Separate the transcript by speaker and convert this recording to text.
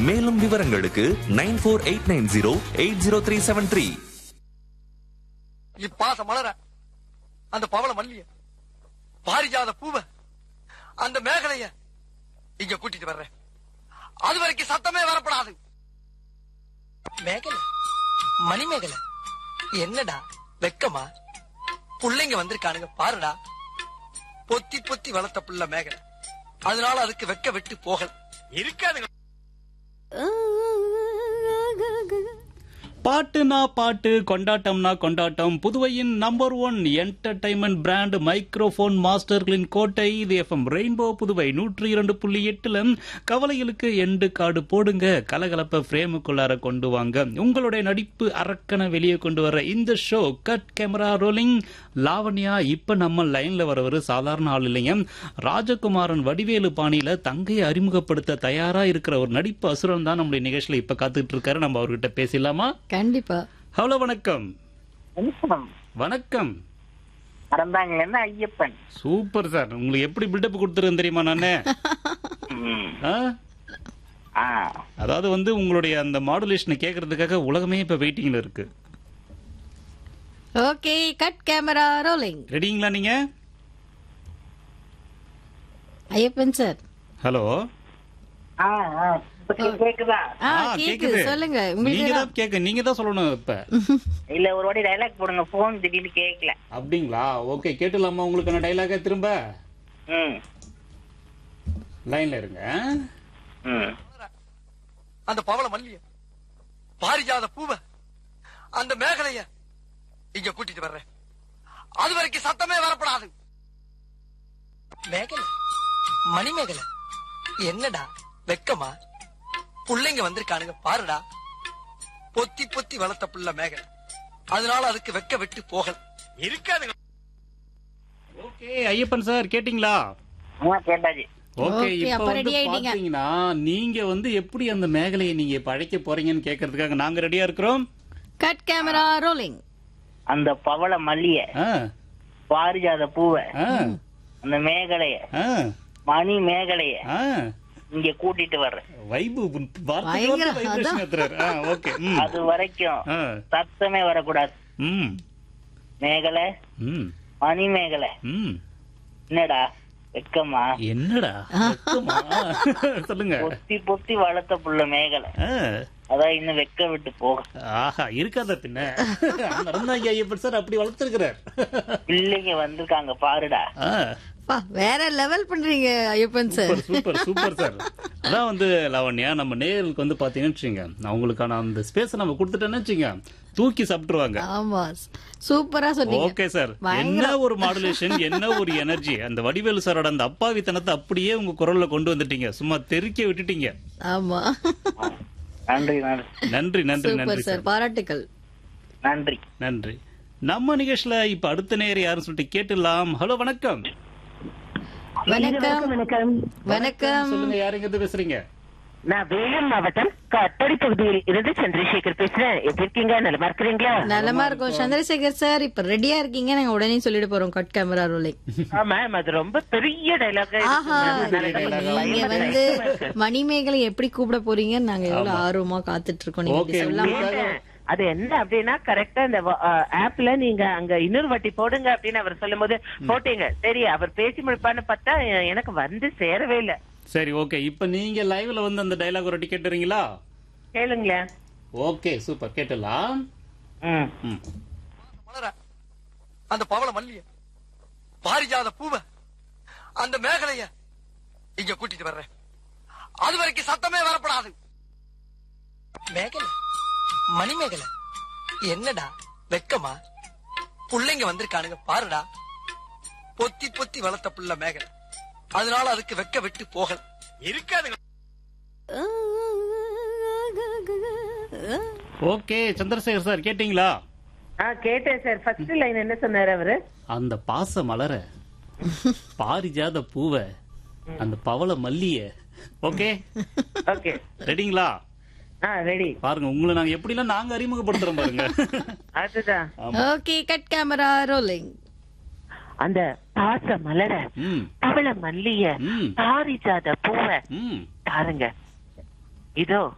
Speaker 1: மேலும் விவரங்களுக்கு nine four eight nine zero eight zero three seven three
Speaker 2: இப்பாச மலர அந்த பவள மல்லிய பாரிஜாத பூவ அந்த மேகலைய இங்க கூட்டிட்டு வர்றேன் அது வரைக்கும் சத்தமே வரப்படாது மேகலை மணிமேகலை என்னடா வெக்கமா புள்ளைங்க வந்திருக்கானுங்க பாருடா பொத்தி பொத்தி வளர்த்த புள்ள மேகலை அதனால அதுக்கு வெக்க விட்டு போகல இருக்காதுங்க
Speaker 3: பாட்டுனா பாட்டு கொண்டாட்டம்னா கொண்டாட்டம் புதுவையின் number one entertainment brand microphone மாஸ்டர்களின் கோட்டை இது எஃப்எம் ரெயின்போ புதுவை நூற்றி இரண்டு புள்ளி எட்டுல கவலைகளுக்கு எண்டு காடு போடுங்க கலகலப்ப ஃப்ரேமுக்குள்ளார கொண்டு வாங்க உங்களுடைய நடிப்பு அரக்கனை வெளியே கொண்டு வர இந்த show cut camera rolling Lavanya இப்ப நம்ம லைன்ல வரவர் சாதாரண ஆள் இல்லைங்க ராஜகுமாரன் வடிவேலு பாணியில தங்கையை அறிமுகப்படுத்த தயாரா இருக்கிற ஒரு நடிப்பு அசுரன் தான் நம்முடைய நிகழ்ச்சியில இப்ப காத்துட்டு இருக்காரு நம்ம அவர்கிட்ட பேசலாமா
Speaker 4: கண்டிப்பா
Speaker 3: ஹலோ வணக்கம்
Speaker 5: வணக்கம்
Speaker 3: வணக்கம்
Speaker 5: அறந்தாங்கல இருந்து ஐயப்பன்
Speaker 3: சூப்பர் சார் உங்களுக்கு எப்படி பில்டப் கொடுத்துருக்கேன் தெரியுமா நானு
Speaker 5: ம்.
Speaker 3: ஆ?
Speaker 5: ஆ
Speaker 3: அதாவது வந்து உங்களுடைய அந்த மாடுலேஷனை கேட்கறதுக்காக உலகமே இப்ப வெயிட்டிங்ல இருக்கு
Speaker 4: ஓகே கட் கேமரா ரோலிங்
Speaker 3: ரெடிங்களா நீங்க
Speaker 4: ஐயப்பன் சார்
Speaker 3: ஹலோ
Speaker 5: ஆ ஆ. இப்ப கேக்குதா
Speaker 4: ஆ கேக்குது சொல்லுங்க உங்களுக்கு
Speaker 3: நீங்க தான் கேட்க நீங்க தான் சொல்லணும் இப்ப
Speaker 5: இல்ல ஒரு வாட்டி டைலாக் போடுங்க போன் திடீர்னு கேக்கல
Speaker 3: அப்படிங்களா ஓகே கேட்டுலாமா உங்களுக்கான டைலாக திரும்ப
Speaker 5: ம்
Speaker 3: லைன்ல இருங்க
Speaker 5: ம்
Speaker 2: அந்த பவள மல்லிய பாரிஜாத பூவ அந்த மேகலைய இங்க கூட்டிட்டு வர்றேன் அது வரைக்கும் சத்தமே வரப்படாது மேகலை மணிமேகலை என்னடா வெக்கமா புள்ளைங்க வந்திருக்கானுங்க பாருடா பொத்தி பொத்தி வளர்த்த புள்ள மேகலை அதனால அதுக்கு வெக்க விட்டு போகல இருக்காதுங்க
Speaker 3: ஓகே ஐயப்பன் சார் கேட்டிங்களா
Speaker 5: ஆ கேட்டாச்சு
Speaker 3: ஓகே
Speaker 4: Okay,
Speaker 3: இப்போ
Speaker 4: அப்ப
Speaker 3: வந்து
Speaker 4: ready ஆயிட்டீங்க.
Speaker 3: பாத்தீங்கன்னா நீங்க வந்து எப்படி அந்த மேகலையை நீங்க இப்ப அழைக்க போறீங்கன்னு கேட்கறதுக்காக நாங்க ரெடியா இருக்கிறோம்
Speaker 4: கட் கேமரா ரோலிங்
Speaker 5: அந்த பவள மல்லிய
Speaker 3: ஆ,
Speaker 5: பாரிஜாத பூவ
Speaker 3: ஆ,
Speaker 5: அந்த மேகலைய
Speaker 3: ஆ,
Speaker 5: மணி மேகலைய
Speaker 3: ஆ.
Speaker 5: இங்க கூட்டிட்டு வர்றேன்
Speaker 3: வைபு
Speaker 4: பயங்கர,
Speaker 3: வைப்ரேஷன் ஏத்துறாரு ஆ, ஓகே ம்,
Speaker 5: அது வரைக்கும்
Speaker 3: ஆ,
Speaker 5: சத்தமே வரக்கூடாது
Speaker 3: ம்,
Speaker 5: மேகலை
Speaker 3: ம்,
Speaker 5: மணி மேகலை
Speaker 3: ம்.
Speaker 5: என்னடா வெக்கமா
Speaker 3: என்னடா வெக்கமா? சொல்லுங்க
Speaker 5: பொத்தி பொத்தி வளர்த்த புள்ள மேகலை
Speaker 3: ஆ,
Speaker 5: அதான் இன்னும் வெக்க விட்டு போக
Speaker 3: ஆஹா இருக்காத பின்ன நடந்தாங்க ஐயப்பன் சார் அப்படி வளர்த்திருக்கிறார்
Speaker 5: பிள்ளைங்க வந்திருக்காங்க பாருடா
Speaker 3: ஆ
Speaker 4: பா வேற லெவல் பண்றீங்க Ayyappan sir
Speaker 3: super super super sir அதான் வந்து லாவண்யா நம்ம நேயர்களுக்கு வந்து பாத்தீங்கன்னு வச்சுங்க அவங்களுக்கான அந்த ஸ்பேஸ் நம்ம கொடுத்துட்டோன்னு வச்சுங்க தூக்கி சாப்பிட்டுருவாங்க
Speaker 4: ஆமா சூப்பரா சொன்னீங்க
Speaker 3: ஓகே சார் என்ன
Speaker 4: பயங்கரம்.
Speaker 3: ஒரு மாடுலேஷன் என்ன ஒரு எனர்ஜி அந்த வடிவேலு சாரோட அந்த அப்பாவித்தனத்தை அப்படியே உங்க குரல்ல கொண்டு வந்துட்டீங்க சும்மா தெறிக்க விட்டுட்டீங்க
Speaker 4: ஆமா
Speaker 5: நன்றி நன்றி
Speaker 3: நன்றி நன்றி
Speaker 4: சூப்பர்
Speaker 3: நன்றி
Speaker 4: சார்
Speaker 3: சார்
Speaker 4: பாராட்டுக்கள்
Speaker 5: நன்றி
Speaker 3: நன்றி நம்ம நிகழ்ச்சியில இப்ப அடுத்த நேரம் யாருன்னு சொல்லிட்டு கேட்டுடலாம் ஹலோ வணக்கம்
Speaker 4: வணக்கம்
Speaker 6: வணக்கம்
Speaker 4: வணக்கம்
Speaker 3: சொல்லுங்க யாருங்க இருந்து பேசுறீங்க
Speaker 6: நான் வேலூர் மாவட்டம் காட்பாடி பகுதியில் இருந்து சந்திரசேகர் பேசுறேன் எப்படி இருக்கீங்க நலமா இருக்கிறீங்களா
Speaker 4: நலமா இருக்கும் சந்திரசேகர் சார் இப்ப ரெடியா இருக்கீங்க நாங்க உடனே சொல்லிட்டு போறோம் கட் கேமரா ரோலிங்
Speaker 6: மேம் அது ரொம்ப பெரிய டைலாக்
Speaker 4: ஆஹா நீங்க வந்து மணிமேகலை எப்படி கூப்பிட போறீங்கன்னு நாங்க எவ்வளவு ஆர்வமா காத்துட்டு இருக்கோம் நீங்க இப்படி
Speaker 3: Okay,
Speaker 4: சொல்லலாமா
Speaker 6: அது என்ன அப்படின்னா கரெக்டா இந்த ஆப்ல நீங்க அங்க இன்னொரு வாட்டி போடுங்க அப்படின்னு அவர் சொல்லும்போது போட்டீங்க சரி அவர் பேசி முடிப்பான்னு பார்த்தா எ- எனக்கு வந்து சேரவே இல்ல
Speaker 3: சரி ஓகே இப்ப நீங்க லைவ்ல வந்து அந்த டைலாக் ஒரு டிக்கெட் கேட்டுறீங்களா
Speaker 6: கேளுங்களேன்
Speaker 3: ஓகே சூப்பர் கேட்டுடலாம்
Speaker 6: ம்
Speaker 3: ம்.
Speaker 2: மலர அந்த பவள மல்லிய பாரிஜாத பூவ அந்த மேகலைய இங்க கூட்டிட்டு வர்றேன் அது வரைக்கும் சத்தமே வரப்படாது மேகலை மணிமேகலை என்னடா வெக்கமா புள்ளைங்க வந்திருக்கானுங்க பாருடா பொத்தி பொத்தி வளர்த்த புள்ள மேகலை அதனால அதுக்கு வெக்க விட்டு போகல இருக்காதுங்க
Speaker 3: ஓகே சந்திரசேகர் சார் கேட்டீங்களா
Speaker 6: ஆ கேட்டேன் சார் ஃபர்ஸ்ட் லைன் என்ன சொன்னாரு அவரு
Speaker 3: அந்த பாச மலர பாரிஜாத பூவ அந்த பவள மல்லிய ஓகே
Speaker 6: ஓகே
Speaker 3: ரெடிங்களா
Speaker 6: ஆ ரெடி
Speaker 3: பாருங்க உங்களை நாங்க எப்படிலாம் நாங்க அறிமுகப்படுத்துறோம் பாருங்க
Speaker 6: அதுதான்
Speaker 4: ஓகே கட் கேமரா ரோலிங்
Speaker 6: அந்த பாச மலர
Speaker 3: ம்
Speaker 6: பவள மல்லிய
Speaker 3: ம்
Speaker 6: பாரிஜாத பூவ
Speaker 3: ம்
Speaker 6: பாருங்க இதோ